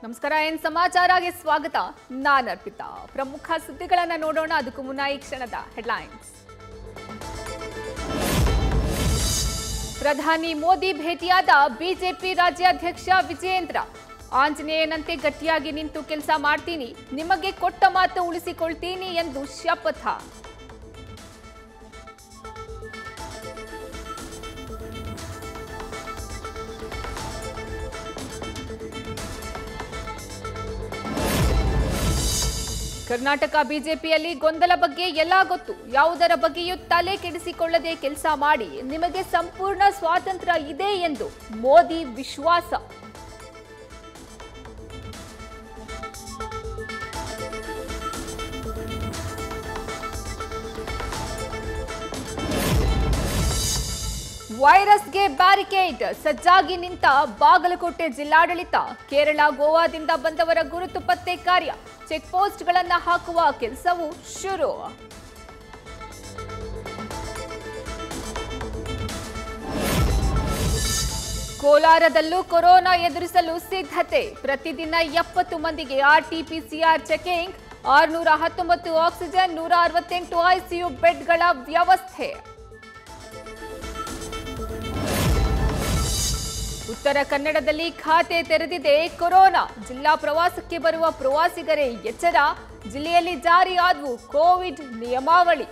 ನಮಸ್ಕಾರ ಏನ್ ಸಮಾಚಾರಗೆ ಸ್ವಾಗತ ನಾನು ಅರ್ಪಿತಾ ಪ್ರಮುಖ ಸುದ್ದಿಗಳನ್ನ ನೋಡೋಣ ಅದಕ್ಕೂ ಮುನ್ನ ಈ ಕ್ಷಣದ ಹೆಡ್ಲೈನ್ಸ್ ಪ್ರಧಾನಿ ಮೋದಿ ಭೇಟಿಯಾದ ಬಿಜೆಪಿ ರಾಜ್ಯಾಧ್ಯಕ್ಷ ವಿಜಯೇಂದ್ರ ಆಂಜನೇಯನಂತೆ ಗಟ್ಟಿಯಾಗಿ ನಿಂತು ಕೆಲಸ ಮಾಡ್ತೀನಿ ನಿಮಗೆ ಕೊಟ್ಟ ಮಾತು ಉಳಿಸಿಕೊಳ್ತೀನಿ ಎಂದು ಶಪಥ ಕರ್ನಾಟಕ ಬಿಜೆಪಿಯಲ್ಲಿ ಗೊಂದಲ ಬಗ್ಗೆ ಎಲ್ಲ ಗೊತ್ತು ಯಾವುದರ ಬಗ್ಗೆಯೂ ತಲೆ ಕೆಡಿಸಿಕೊಳ್ಳದೆ ಕೆಲಸ ಮಾಡಿ ನಿಮಗೆ ಸಂಪೂರ್ಣ ಸ್ವಾತಂತ್ರ್ಯ ಇದೆ ಎಂದು ಮೋದಿ ವಿಶ್ವಾಸ ವೈರಸ್ಗೆ ಬ್ಯಾರಿಕೇಡ್ ಸಜ್ಜಾಗಿ ನಿಂತ ಬಾಗಲಕೋಟೆ ಜಿಲ್ಲಾಡಳಿತ ಕೇರಳ ಗೋವಾದಿಂದ ಬಂದವರ ಗುರುತು ಪತ್ತೆ ಕಾರ್ಯ ಚೆಕ್ ಪೋಸ್ಟ್ಗಳನ್ನ ಹಾಕುವ ಕೆಲಸವೂ ಶುರು ಕೋಲಾರದಲ್ಲೂ ಕೊರೋನಾ ಎದುರಿಸಲು ಸಿದ್ಧತೆ ಪ್ರತಿದಿನ ಎಪ್ಪತ್ತು ಮಂದಿಗೆ ಆರ್ಟಿಪಿಸಿಆರ್ ಚೆಕಿಂಗ್ ಆರುನೂರ ಹತ್ತೊಂಬತ್ತು ಆಕ್ಸಿಜನ್ ನೂರ ಅರವತ್ತೆಂಟು ಐಸಿಯು ಬೆಡ್ಗಳ ವ್ಯವಸ್ಥೆ ಉತ್ತರ ಕನ್ನಡದಲ್ಲಿ ಖಾತೆ ತೆರೆದಿದೆ ಕೊರೋನಾ ಜಿಲ್ಲಾ ಪ್ರವಾಸಕ್ಕೆ ಬರುವ ಪ್ರವಾಸಿಗರೇ ಎಚ್ಚರ ಜಿಲ್ಲೆಯಲ್ಲಿ ಜಾರಿಯಾದವು ಕೋವಿಡ್ ನಿಯಮಾವಳಿ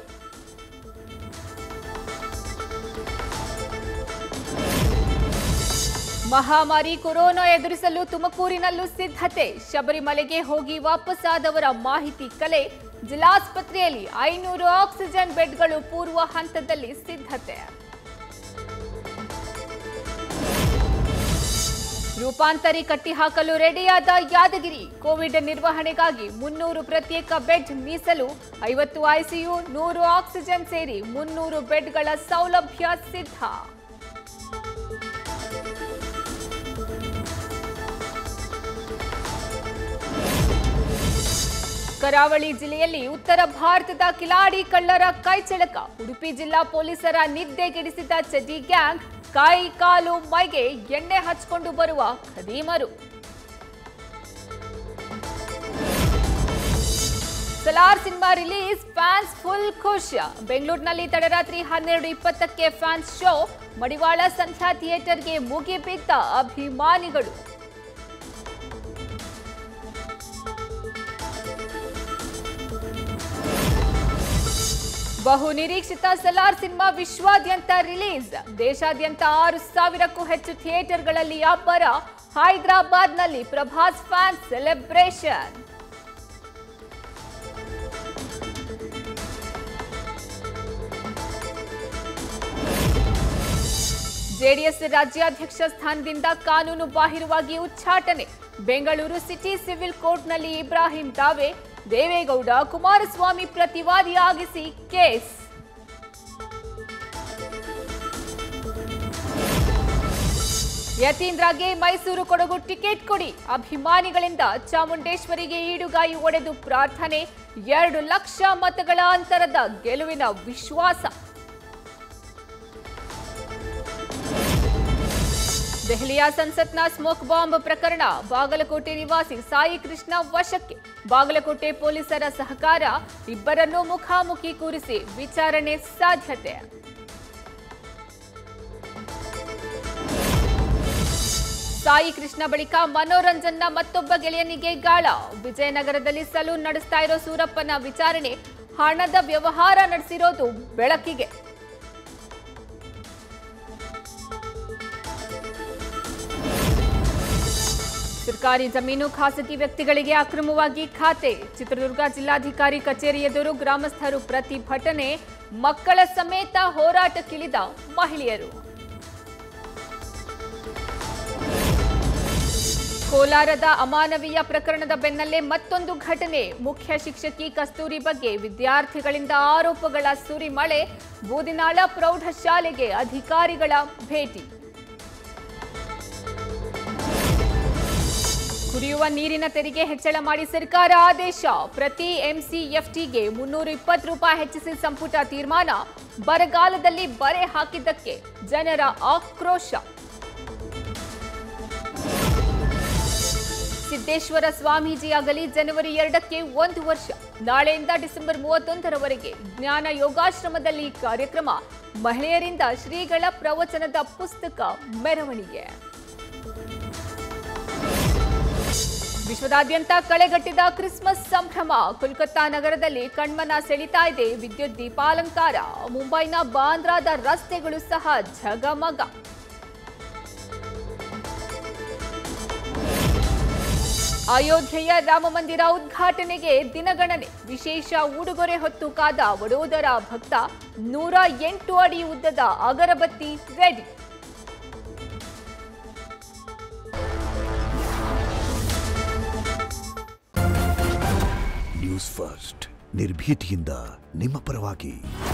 ಮಹಾಮಾರಿ ಕೊರೋನಾ ಎದುರಿಸಲು ತುಮಕೂರಿನಲ್ಲೂ ಸಿದ್ಧತೆ ಶಬರಿಮಲೆಗೆ ಹೋಗಿ ವಾಪಸ್ಸಾದವರ ಮಾಹಿತಿ ಕಲೆ ಜಿಲ್ಲಾಸ್ಪತ್ರೆಯಲ್ಲಿ ಐನೂರು ಆಕ್ಸಿಜನ್ ಬೆಡ್ಗಳು ಪೂರ್ವ ಹಂತದಲ್ಲಿ ಸಿದ್ಧತೆ ರೂಪಾಂತರಿ ಕಟ್ಟಿಹಾಕಲು ರೆಡಿಯಾದ ಯಾದಗಿರಿ ಕೋವಿಡ್ ನಿರ್ವಹಣೆಗಾಗಿ ಮುನ್ನೂರು ಪ್ರತ್ಯೇಕ ಬೆಡ್ ಮೀಸಲು ಐವತ್ತು ಐಸಿಯು ನೂರು ಆಕ್ಸಿಜನ್ ಸೇರಿ ಮುನ್ನೂರು ಬೆಡ್ಗಳ ಸೌಲಭ್ಯ ಸಿದ್ಧ ಕರಾವಳಿ ಜಿಲ್ಲೆಯಲ್ಲಿ ಉತ್ತರ ಭಾರತದ ಕಿಲಾಡಿ ಕಳ್ಳರ ಕೈಚಳಕ ಉಡುಪಿ ಜಿಲ್ಲಾ ಪೊಲೀಸರ ನಿದ್ದೆಗೆಡಿಸಿದ ಚಡ್ಡಿ ಗ್ಯಾಂಗ್ ಕೈ ಕಾಲು ಮೈಗೆ ಎಣ್ಣೆ ಹಚ್ಕೊಂಡು ಬರುವ ಖದೀಮರು Salaar cinema release fans full ಖುಷ್ ಬೆಂಗಳೂರಿನಲ್ಲಿ ತಡರಾತ್ರಿ ಹನ್ನೆರಡು ಇಪ್ಪತ್ತಕ್ಕೆ ಫ್ಯಾನ್ಸ್ ಶೋ ಮಡಿವಾಳ ಸಂಧ್ಯಾ ಥಿಯೇಟರ್ಗೆ ಮುಗಿಬಿದ್ದ ಅಭಿಮಾನಿಗಳು ಬಹು ನಿರೀಕ್ಷಿತ ಸಲಾರ್ ಸಿನಿಮಾ ವಿಶ್ವಾದ್ಯಂತ ರಿಲೀಸ್ ದೇಶಾದ್ಯಂತ ಆರು ಸಾವಿರಕ್ಕೂ ಹೆಚ್ಚು ಥಿಯೇಟರ್ಗಳಲ್ಲಿ ಅಬ್ಬರ ಹೈದರಾಬಾದ್ನಲ್ಲಿ ಪ್ರಭಾಸ್ ಫ್ಯಾನ್ ಸೆಲೆಬ್ರೇಷನ್ ಜೆಡಿಎಸ್ ರಾಜ್ಯಾಧ್ಯಕ್ಷ ಸ್ಥಾನದಿಂದ ಕಾನೂನು ಬಾಹಿರವಾಗಿ ಉಚ್ಚಾಟನೆ ಬೆಂಗಳೂರು ಸಿಟಿ ಸಿವಿಲ್ ಕೋರ್ಟ್ನಲ್ಲಿ ಇಬ್ರಾಹಿಂ ದಾವೆ ದೇವೇಗೌಡ ಕುಮಾರಸ್ವಾಮಿ ಪ್ರತಿವಾದಿಯಾಗಿಸಿ ಕೇಸ್ ಯತೀಂದ್ರಗೆ ಮೈಸೂರು ಕೊಡಗು ಟಿಕೆಟ್ ಕೊಡಿ ಅಭಿಮಾನಿಗಳಿಂದ ಚಾಮುಂಡೇಶ್ವರಿಗೆ ಈಡುಗಾಯಿ ಒಡೆದು ಪ್ರಾರ್ಥನೆ ಎರಡು ಲಕ್ಷ ಮತಗಳ ಅಂತರದ ಗೆಲುವಿನ ವಿಶ್ವಾಸ ದೆಹಲಿಯ ಸಂಸತ್ನ ಸ್ಮೋಕ್ ಬಾಂಬ್ ಪ್ರಕರಣ ಬಾಗಲಕೋಟೆ ನಿವಾಸಿ ಸಾಯಿ ಕೃಷ್ಣ ವಶಕ್ಕೆ ಬಾಗಲಕೋಟೆ ಪೊಲೀಸರ ಸಹಕಾರ ಇಬ್ಬರನ್ನು ಮುಖಾಮುಖಿ ಕೂರಿಸಿ ವಿಚಾರಣೆ ಸಾಧ್ಯತೆ ಸಾಯಿ ಕೃಷ್ಣ ಬಳಿಕ ಮನೋರಂಜನ್ನ ಮತ್ತೊಬ್ಬ ಗೆಳೆಯನಿಗೆ ಗಾಳ ವಿಜಯನಗರದಲ್ಲಿ ಸಲೂನ್ ನಡೆಸ್ತಾ ಇರೋ ಸೂರಪ್ಪನ ವಿಚಾರಣೆ ಹಣದ ವ್ಯವಹಾರ ನಡೆಸಿರೋದು ಬೆಳಕಿಗೆ ಸರ್ಕಾರಿ ಜಮೀನು ಖಾಸಗಿ ವ್ಯಕ್ತಿಗಳಿಗೆ ಅಕ್ರಮವಾಗಿ ಖಾತೆ ಚಿತ್ರದುರ್ಗ ಜಿಲ್ಲಾಧಿಕಾರಿ ಕಚೇರಿ ಎದುರು ಗ್ರಾಮಸ್ಥರು ಪ್ರತಿಭಟನೆ ಮಕ್ಕಳ ಸಮೇತ ಹೋರಾಟಕ್ಕಿಳಿದ ಮಹಿಳೆಯರು ಕೋಲಾರದ ಅಮಾನವೀಯ ಪ್ರಕರಣದ ಬೆನ್ನಲ್ಲೇ ಮತ್ತೊಂದು ಘಟನೆ ಮುಖ್ಯ ಶಿಕ್ಷಕಿ ಕಸ್ತೂರಿ ಬಗ್ಗೆ ವಿದ್ಯಾರ್ಥಿಗಳಿಂದ ಆರೋಪಗಳ ಸುರಿಮಳೆ ಬೂದಿನಾಳ ಪ್ರೌಢಶಾಲೆಗೆ ಅಧಿಕಾರಿಗಳ ಭೇಟಿ ಕುಡಿಯುವ ನೀರಿನ ತೆರಿಗೆ ಹೆಚ್ಚಳ ಮಾಡಿ ಸರ್ಕಾರ ಆದೇಶ ಪ್ರತಿ ಎಂಸಿಎಫ್ಟಿಗೆ ಮುನ್ನೂರ ಇಪ್ಪತ್ತು ರೂಪಾಯಿ ಹೆಚ್ಚಿಸಿ ಸಂಪುಟ ತೀರ್ಮಾನ ಬರಗಾಲದಲ್ಲಿ ಬರೆ ಹಾಕಿದ್ದಕ್ಕೆ ಜನರ ಆಕ್ರೋಶ ಸಿದ್ದೇಶ್ವರ ಸ್ವಾಮೀಜಿಯಾಗಲಿ ಜನವರಿ ಎರಡಕ್ಕೆ ಒಂದು ವರ್ಷ ನಾಳೆಯಿಂದ ಡಿಸೆಂಬರ್ ಮೂವತ್ತೊಂದರವರೆಗೆ ಜ್ಞಾನ ಯೋಗಾಶ್ರಮದಲ್ಲಿ ಕಾರ್ಯಕ್ರಮ ಮಹಿಳೆಯರಿಂದ ಶ್ರೀಗಳ ಪ್ರವಚನದ ಪುಸ್ತಕ ಮೆರವಣಿಗೆ ವಿಶ್ವದಾದ್ಯಂತ ಕಳೆಗಟ್ಟಿದ ಕ್ರಿಸ್ಮಸ್ ಸಂಭ್ರಮ ಕೋಲ್ಕತ್ತಾ ನಗರದಲ್ಲಿ ಕಣ್ಮನ ಸೆಳಿತಾ ಇದೆ ವಿದ್ಯುತ್ ದೀಪಾಲಂಕಾರ ಮುಂಬೈನ ಬಾಂದ್ರಾದ ರಸ್ತೆಗಳು ಸಹ ಝಗಮಗ ಅಯೋಧ್ಯೆಯ ರಾಮ ಮಂದಿರ ಉದ್ಘಾಟನೆಗೆ ದಿನಗಣನೆ ವಿಶೇಷ ಉಡುಗೊರೆ ಹೊತ್ತು ಕಾದ ವಡೋದರ ಭಕ್ತ ನೂರ ಎಂಟು ಅಡಿ ಉದ್ದದ ಅಗರಬತ್ತಿ ರೆಡಿ ನ್ಯೂಸ್ ಫಸ್ಟ್ ನಿರ್ಭೀತಿಯಿಂದ ನಿಮ್ಮ ಪರವಾಗಿ